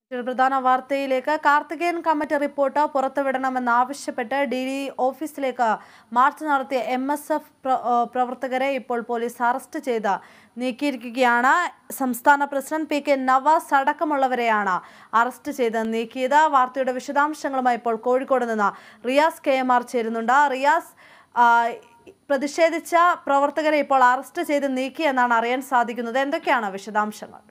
ഒരു പ്രധാന വാർത്തയിലേക്ക് കാർത്തികേയൻ കമ്മിറ്റി റിപ്പോർട്ട് പുറത്തുവിടണമെന്നാവശ്യപ്പെട്ട് ഡി ഡി ഓഫീസിലേക്ക് മാർച്ച് നടത്തിയ എം എസ് എഫ് പ്രവർത്തകരെ ഇപ്പോൾ പോലീസ് അറസ്റ്റ് ചെയ്ത് നീക്കിയിരിക്കുകയാണ് സംസ്ഥാന പ്രസിഡന്റ് പി കെ നവാസ് അടക്കമുള്ളവരെയാണ് അറസ്റ്റ് ചെയ്ത് നീക്കിയത് വാർത്തയുടെ വിശദാംശങ്ങളുമായി ഇപ്പോൾ കോഴിക്കോട് നിന്ന് റിയാസ് കെ എം ആർ ചേരുന്നുണ്ട് റിയാസ് ആ, പ്രതിഷേധിച്ച പ്രവർത്തകരെ ഇപ്പോൾ അറസ്റ്റ് ചെയ്ത് നീക്കി എന്നാണ് അറിയാൻ സാധിക്കുന്നത് എന്തൊക്കെയാണ് വിശദാംശങ്ങൾ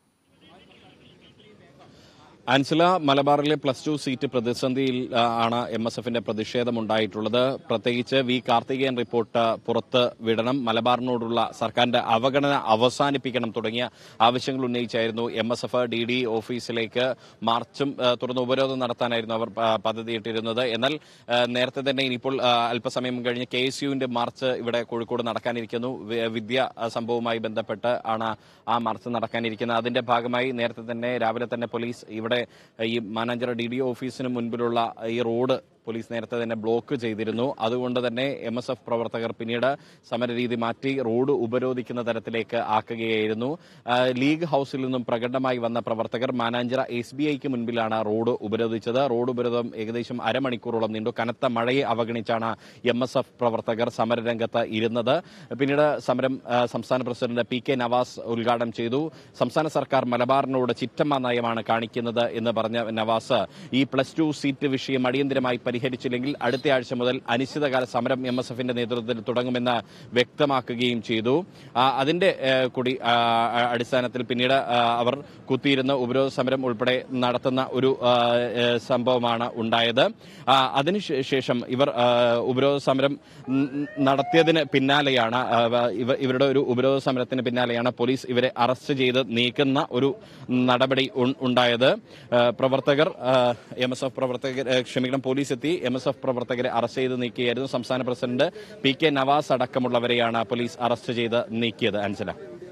അൻസില മലബാറിലെ പ്ലസ് ടു സീറ്റ് പ്രതിസന്ധിയിൽ ആ, ആണ് എം എസ് എഫിന്റെ പ്രതിഷേധമുണ്ടായിട്ടുള്ളത് പ്രത്യേകിച്ച് വി കാർത്തികേയൻ റിപ്പോർട്ട് പുറത്ത് വിടണം മലബാറിനോടുള്ള സർക്കാരിന്റെ അവഗണന അവസാനിപ്പിക്കണം തുടങ്ങിയ ആവശ്യങ്ങൾ ഉന്നയിച്ചായിരുന്നു M S F D D ഓഫീസിലേക്ക് മാർച്ചും ആ, തുടർന്ന് ഉപരോധം നടത്താനായിരുന്നു അവർ ആ, പദ്ധതിയിട്ടിരുന്നത് എന്നാൽ ആ, നേരത്തെ തന്നെ ഇനിയിപ്പോൾ ആ, അല്പസമയം കഴിഞ്ഞ് കെ എസ് യുവിന്റെ മാർച്ച് ഇവിടെ കോഴിക്കോട് നടക്കാനിരിക്കുന്നു വി- വിദ്യ ആ, സംഭവവുമായി ബന്ധപ്പെട്ട് ആണ് ആ മാർച്ച് നടക്കാനിരിക്കുന്നത് അതിന്റെ ഭാഗമായി നേരത്തെ തന്നെ രാവിലെ തന്നെ പോലീസ് ഇവിടെ ഈ മാനാഞ്ചിറ ഡി ഡി ഓഫീസിന് മുൻപിലുള്ള ഈ റോഡ് പോലീസ് നേരത്തെ തന്നെ ബ്ലോക്ക് ചെയ്തിരുന്നു അതുകൊണ്ട് തന്നെ എം എസ് എഫ് പ്രവർത്തകർ പിന്നീട് സമരരീതി മാറ്റി റോഡ് ഉപരോധിക്കുന്ന തരത്തിലേക്ക് ആക്കുകയായിരുന്നു ആ, ലീഗ് ഹൌസിൽ നിന്നും പ്രകടമായി വന്ന പ്രവർത്തകർ മാനാഞ്ചിറ എസ് ബി ഐക്ക് മുൻപിലാണ് റോഡ് ഉപരോധിച്ചത് റോഡ് ഉപരോധം ഏകദേശം അരമണിക്കൂറോളം നീണ്ടു കനത്ത മഴയെ അവഗണിച്ചാണ് എം എസ് എഫ് പ്രവർത്തകർ സമരരംഗത്ത് ഇരുന്നത് പിന്നീട് സമരം ആ, സംസ്ഥാന പ്രസിഡന്റ് പി കെ നവാസ് ഉദ്ഘാടനം ചെയ്തു സംസ്ഥാന സർക്കാർ മലബാറിനോട് ചിറ്റമ്മ നയമാണ് കാണിക്കുന്നത് എന്ന് പറഞ്ഞ നവാസ് ഈ പ്ലസ് ടു സീറ്റ് വിഷയം അടിയന്തരമായി പരിഹരിച്ചില്ലെങ്കിൽ അടുത്ത ആഴ്ച മുതൽ അനിശ്ചിതകാല സമരം എം എസ് എഫിന്റെ നേതൃത്വത്തിൽ തുടങ്ങുമെന്ന് വ്യക്തമാക്കുകയും ചെയ്തു ആ, അതിന്റെ ഏ, കൂടി ആ, ആ, അടിസ്ഥാനത്തിൽ പിന്നീട് ആ, അവർ കുത്തിയിരുന്ന ഉപരോധ സമരം ഉൾപ്പെടെ നടത്തുന്ന ഒരു ആ, ഏ, സംഭവമാണ് ഉണ്ടായത് ആ, അതിനുശേഷം ഇവർ ആ, ഉപരോധ സമരം ഉം, നടത്തിയതിന് പിന്നാലെയാണ് ആ, ഇവ- ഇവരുടെ ഒരു ഉപരോധ സമരത്തിന് പിന്നാലെയാണ് പോലീസ് ഇവരെ അറസ്റ്റ് ചെയ്ത് നീക്കുന്ന ഒരു നടപടി ഉൺ- ഉണ്ടായത് ആ, പ്രവർത്തകർ എം എസ് എഫ് പ്രവർത്തകർ ആ, ക്ഷമിക്കണം പോലീസ് എത്തി എം എസ് എഫ് പ്രവർത്തകരെ അറസ്റ്റ് ചെയ്ത് നീക്കിയായിരുന്നു സംസ്ഥാന പ്രസിഡന്റ് പി കെ നവാസ് അടക്കമുള്ളവരെയാണ് പോലീസ് അറസ്റ്റ് ചെയ്ത് നീക്കിയത് അൻസല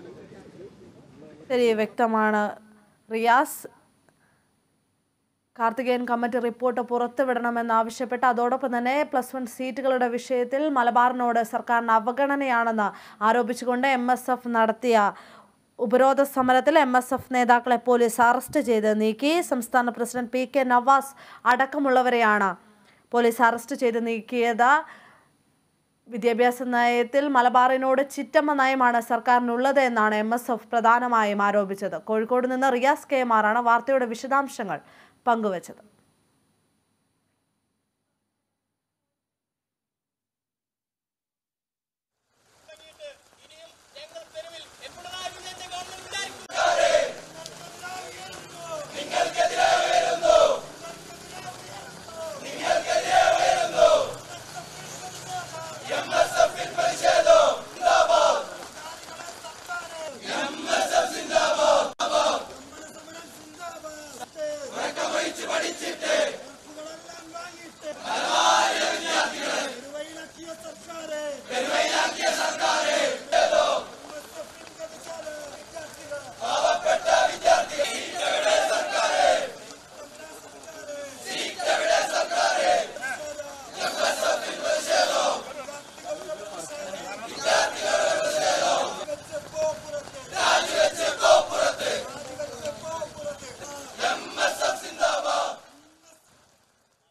ശരി വ്യക്തമാണ് റിയാസ് കാർത്തികേയൻ കമ്മിറ്റി റിപ്പോർട്ട് പുറത്തുവിടണമെന്നാവശ്യപ്പെട്ട് അതോടൊപ്പം തന്നെ പ്ലസ് വൺ സീറ്റുകളുടെ വിഷയത്തിൽ മലബാറിനോട് സർക്കാരിന് അവഗണനയാണെന്ന് ആരോപിച്ചുകൊണ്ട് എം എസ് എഫ് നടത്തിയ ഉപരോധ സമരത്തിൽ എം എസ് എഫ് നേതാക്കളെ പോലീസ് അറസ്റ്റ് ചെയ്ത് നീക്കി സംസ്ഥാന പ്രസിഡന്റ് പി കെ നവാസ് അടക്കമുള്ളവരെയാണ് പോലീസ് അറസ്റ്റ് ചെയ്ത് നീക്കിയത് വിദ്യാഭ്യാസ നയത്തിൽ മലബാറിനോട് ചിറ്റമ്മ നയമാണ് സർക്കാരിനുള്ളത് എന്നാണ് എം എസ് എഫ് പ്രധാനമായും ആരോപിച്ചത് കോഴിക്കോട് നിന്ന് റിയാസ് കെ എം ആറാണ് വാർത്തയുടെ വിശദാംശങ്ങൾ പങ്കുവച്ചത്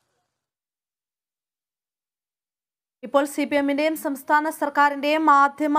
ഇപ്പോൾ സി പി എമ്മിന്റെയും സംസ്ഥാന സർക്കാരിന്റെയും മാധ്യമ